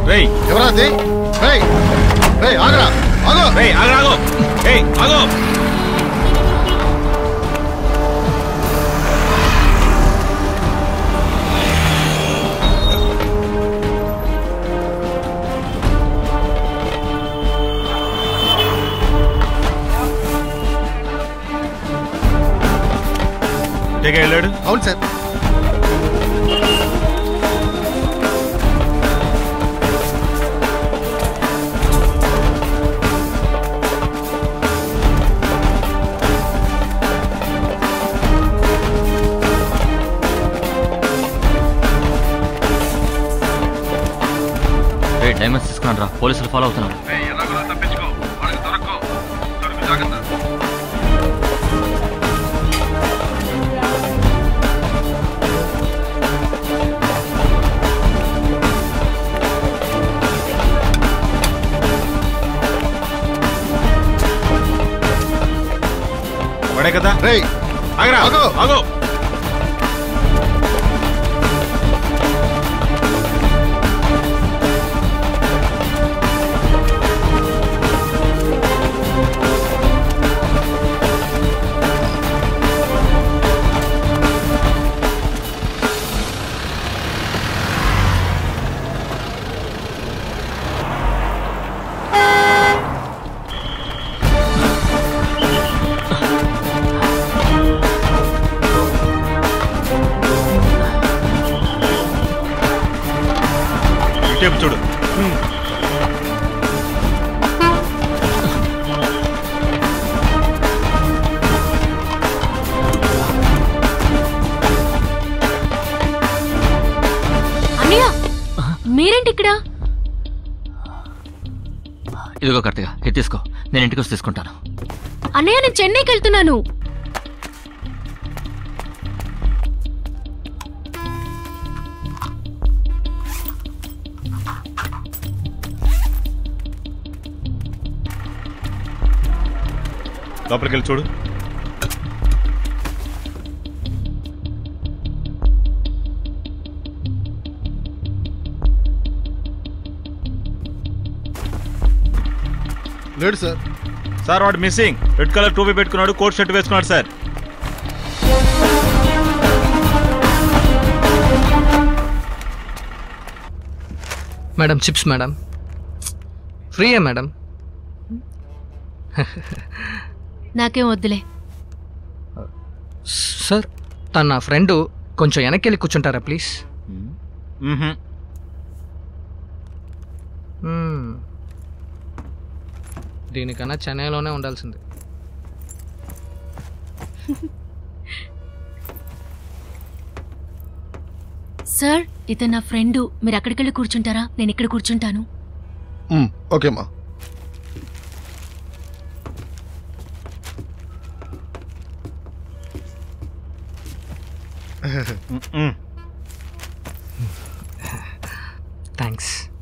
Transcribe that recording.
రేయ్ ఎవరా అది రేయ్ రేయ్ ఆగరా ఆగో రేయ్ ఆగు ఆగు ఏయ్ ఆగు ఇంటికి వెళ్ళాడు అవును సార్ రే డైమండ్స్ తీసుకున్నాను రా పోలీసులు ఫాలో అవుతున్నారు వాడే కదా రేయ్ ఆగరా ఆగు. ఆగు ఇటేపు చూడు అన్నయ్య మీరేంటి ఇక్కడ ఇదిగో కరెక్ట్గా ఇది తీసుకో నేను ఇంటికి వచ్చి తీసుకుంటాను అన్నయ్య నేను చెన్నైకి వెళ్తున్నాను లోపలికి వెళ్ళి చూడు లేడు సార్ సార్ వాడు మిస్సింగ్ రెడ్ కలర్ టోపీ పెట్టుకున్నాడు కోట్ షర్ట్ వేసుకున్నాడు సార్ మేడం చిప్స్ మేడం ఫ్రీయే మేడం నాకేం వద్దులే సార్ తన నా ఫ్రెండ్ కొంచెం వెనక్కి వెళ్ళి కూర్చుంటారా ప్లీజ్ మ్మ్హ. మ్మ్. దీనికన్నా చెన్నైలోనే ఉండాల్సింది సార్ ఇతను నా ఫ్రెండ్ మీరు అక్కడికి వెళ్ళి కూర్చుంటారా నేను ఇక్కడ కూర్చుంటాను మ్, ఓకే అమ్మా మ్మ్. థ్యాంక్స్